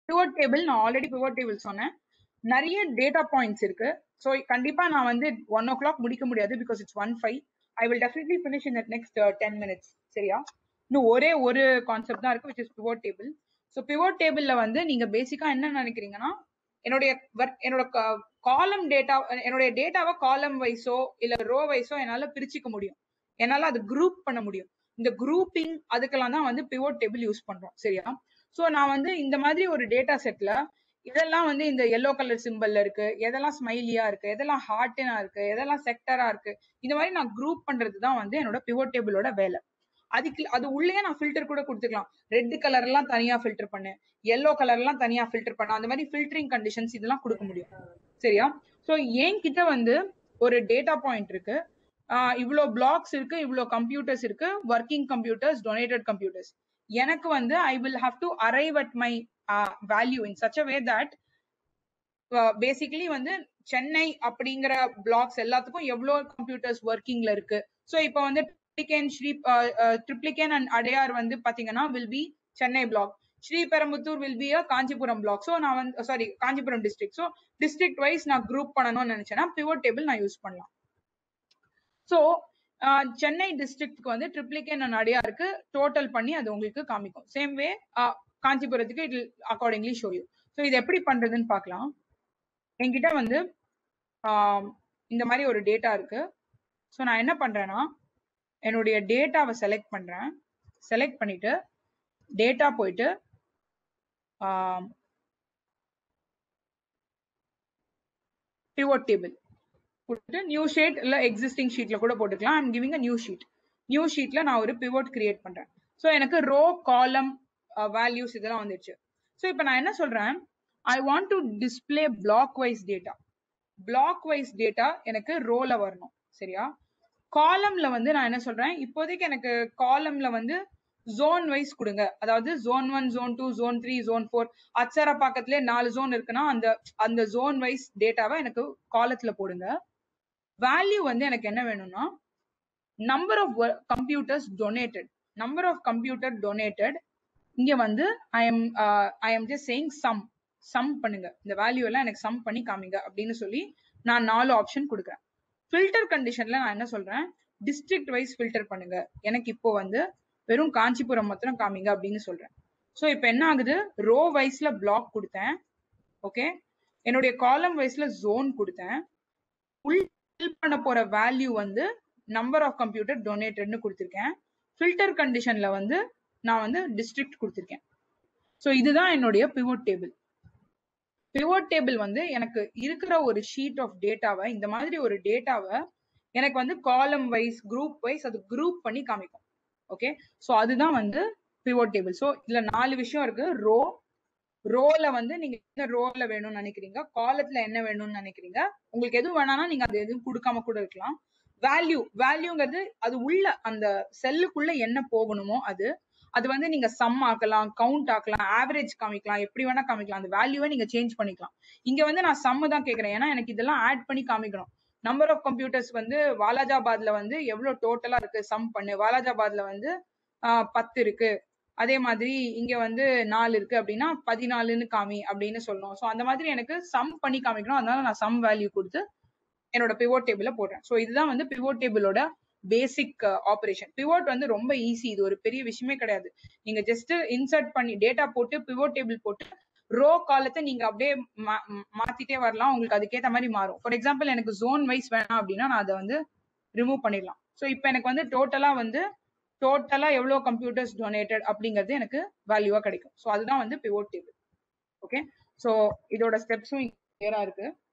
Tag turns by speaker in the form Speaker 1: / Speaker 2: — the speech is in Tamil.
Speaker 1: பிவோட் டேபிள் நான் ஆல்ரெடி பிவோட் டேபிள் சொன்னேன் நிறைய டேட்டா பாயிண்ட்ஸ் இருக்கு ஸோ கண்டிப்பா நான் வந்து ஒன் ஓ கிளாக் முடிக்க முடியாது because it's one five I will definitely finish in next ten minutes சரியா இன்னும் ஒரே ஒரு கான்செப்ட் தான் இருக்கு which is pivot table so pivot டேபிள்ல வந்து நீங்க பேசிக்கா என்ன நினைக்கிறீங்கன்னா என்னுடைய work- என்னோட காலம் டேட்டா என்னுடைய டேட்டாவை காலம் வைஸோ இல்ல ரோ வைஸோ என்னால பிரிச்சுக்க முடியும் என்னால அது குரூப் பண்ண முடியும் இந்த குரூப்பிங் அதுக்கெல்லாம் தான் வந்து பிவோட் டேபிள் யூஸ் பண்றோம் சரியா சோ நான் வந்து இந்த மாதிரி ஒரு டேட்டா செட்ல இதெல்லாம் வந்து இந்த எல்லோ கலர் சிம்பிள்ல இருக்கு எதெல்லாம் ஸ்மைலியா இருக்கு எதெல்லாம் ஹார்டனா இருக்கு எதெல்லாம் செக்டரா இருக்கு இந்த மாதிரி நான் குரூப் பண்றது தான் வந்து என்னோட பிவோட் டேபிளோட வேலை அதுக்கு அது உள்ளே நான் ஃபில்டர் கூட கொடுத்துக்கலாம் ரெட் கலர் எல்லாம் தனியா ஃபில்டர் பண்ணு எல்லோ கலர் எல்லாம் தனியா ஃபில்டர் பண்ணு அந்த மாதிரி ஃபில்டரிங் கண்டிஷன்ஸ் இதெல்லாம் கொடுக்க முடியும் சரியா சோ என்கிட்ட வந்து ஒரு டேட்டா பாயிண்ட் இருக்கு ஆஹ் இவ்ளோ பிளாக்ஸ் இருக்கு இவ்ளோ கம்ப்யூட்டர்ஸ் இருக்கு ஒர்க்கிங் கம்ப்யூட்டர்ஸ் டொனேட்டட் கம்ப்யூட்டர்ஸ் எனக்கு வந்து I will have to arrive at my value in such a way that basically வந்து சென்னை அப்படிங்கிற பிளாக்ஸ் எல்லாத்துக்கும் எவ்வளோ கம்ப்யூட்டர்ஸ் ஒர்க்கிங்ல இருக்கு ஸோ இப்போ வந்து ட்ரிப்ளிகேன் ஸ்ரீ ட்ரிப்ளிகேன் அண்ட் அடையார் வந்து பாத்தீங்கன்னா will be Chennai block Sriperumbudur will be a Kanchipuram block so நான் வந்து sorry Kanchipuram district so district wise நான் குரூப் பண்ணணும்னு நினைச்சேன்னா பிவோட் டேபிள் நான் யூஸ் பண்ணலாம் ஸோ சென்னை டிஸ்ட்ரிக்ட்க்கு வந்து ட்ரிப்ளிகேன் அண்ட் அடையாருக்கு டோட்டல் பண்ணி அது உங்களுக்கு காமிக்கும் சேம் வே காஞ்சிபுரத்துக்கு it accordingly show you so இது எப்படி பண்றதுன்னு பார்க்கலாம் என்கிட்ட வந்து ஆஹ் இந்த மாதிரி ஒரு டேட்டா இருக்கு ஸோ நான் என்ன பண்றேன்னா என்னுடைய டேட்டாவை செலக்ட் பண்றேன் செலக்ட் பண்ணிட்டு டேட்டா போயிட்டு பிவோட் டேபிள் கொடுத்துட்டு நியூ ஷீட் இல்ல எக்ஸிஸ்டிங் ஷீட்ல கூட போட்டுக்கலாம் I'm giving a new sheet new ஷீட்ல நான் ஒரு பிவோட் கிரியேட் பண்றேன் ஸோ எனக்கு ரோ காலம் வேல்யூஸ் இதெல்லாம் வந்துடுச்சு ஸோ இப்போ நான் என்ன சொல்றேன் I want to display block wise data block wise data எனக்கு ரோல வரணும் சரியா காலம்ல வந்து நான் என்ன சொல்றேன் இப்போதைக்கு எனக்கு காலம்ல வந்து ஜோன் வைஸ் கொடுங்க அதாவது zone one zone two zone three zone four அச்சர பக்கத்துலேயே நாலு ஜோன் இருக்குன்னா அந்த அந்த ஜோன் வைஸ் டேட்டாவை எனக்கு காலத்துல போடுங்க வேல்யூ வந்து எனக்கு என்ன வேணும்னா number of computers donated number of computer donated இங்க வந்து I am I am just saying sum sum பண்ணுங்க இந்த வேல்யூ எல்லாம் எனக்கு சம் பண்ணி காமிங்க அப்படின்னு சொல்லி நான் நாலு ஆப்ஷன் கொடுக்குறேன் ஃபில்டர் கண்டிஷன்ல நான் என்ன சொல்றேன் டிஸ்ட்ரிக்ட் வைஸ் ஃபில்டர் பண்ணுங்க எனக்கு இப்போ வந்து வெறும் காஞ்சிபுரம் மாத்திரம் காமிங்க அப்படின்னு சொல்றேன் ஸோ இப்போ என்ன ஆகுது ரோ வைஸ்ல பிளாக் கொடுத்தேன் ஓகே என்னுடைய காலம் வைஸ்ல ஜோன் கொடுத்தேன் உள் ஃபில் பண்ண போற வேல்யூ வந்து நம்பர் ஆஃப் கம்ப்யூட்டர் டொனேட்டட்னு கொடுத்துருக்கேன் ஃபில்டர் கண்டிஷன்ல வந்து நான் வந்து டிஸ்ட்ரிக்ட் கொடுத்துருக்கேன் ஸோ இதுதான் என்னுடைய பிவோட் டேபிள் பிவோட் டேபிள் வந்து எனக்கு இருக்கிற ஒரு ஷீட் ஆஃப் டேட்டாவை இந்த மாதிரி ஒரு டேட்டாவை எனக்கு வந்து காலம் வைஸ் குரூப் வைஸ் அது குரூப் பண்ணி காமிக்கும் ஓகே ஸோ அதுதான் வந்து பிவோட் டேபிள் ஸோ இதுல நாலு விஷயம் இருக்கு ரோ ரோல வந்து நீங்க என்ன ரோல வேணும்னு நினைக்கிறீங்க காலத்துல என்ன வேணும்னு நினைக்கிறீங்க உங்களுக்கு எதுவும் வேணாம்னா நீங்க அது எதுவும் கொடுக்காம கூட இருக்கலாம் வேல்யூ வேல்யூங்கிறது அது உள்ள அந்த செல்லுக்குள்ள என்ன போகணுமோ அது அது வந்து நீங்க சம் ஆக்கலாம் கவுண்ட் ஆக்கலாம் ஆவரேஜ் காமிக்கலாம் எப்படி வேணா காமிக்கலாம் அந்த வேல்யூவை நீங்க சேஞ்ச் பண்ணிக்கலாம் இங்க வந்து நான் சம் தான் கேக்குறேன் ஏன்னா எனக்கு இதெல்லாம் ஆட் பண்ணி காமிக்கணும் நம்பர் ஆஃப் கம்ப்யூட்டர்ஸ் வந்து வாலாஜாபாத்ல வந்து எவ்வளவு டோட்டலா இருக்கு சம் பண்ணு வாலாஜாபாத்ல வந்து ஆஹ் பத்து இருக்கு அதே மாதிரி இங்க வந்து நாலு இருக்கு அப்படின்னா பதினாலுன்னு காமி அப்படின்னு சொல்லணும் ஸோ அந்த மாதிரி எனக்கு சம் பண்ணி காமிக்கணும் அதனால நான் சம் வேல்யூ கொடுத்து என்னோட பிவோட் டேபிள போடுறேன் ஸோ இதுதான் வந்து பிவோட் டேபிளோட பேசிக் ஆப்ரேஷன் பிவோட் வந்து ரொம்ப ஈஸி இது ஒரு பெரிய விஷயமே கிடையாது நீங்க ஜஸ்ட் இன்சர்ட் பண்ணி டேட்டா போட்டு பிவோட் டேபிள் போட்டு ரோ காலத்தை நீங்க அப்படியே மாத்திட்டே வரலாம் உங்களுக்கு அதுக்கேற்ற மாதிரி மாறும் ஃபார் எக்ஸாம்பிள் எனக்கு ஜோன் வைஸ் வேணாம் அப்படின்னா நான் அதை வந்து ரிமூவ் பண்ணிடலாம் ஸோ இப்போ எனக்கு வந்து டோட்டலா வந்து டோட்டலா எவ்வளோ கம்ப்யூட்டர்ஸ் டொனேட்டட் அப்படிங்கிறது எனக்கு வேல்யூவா கிடைக்கும் ஸோ அதுதான் வந்து பிவோட் டேபிள் ஓகே ஸோ இதோட ஸ்டெப்ஸும் கிளியரா இருக்கு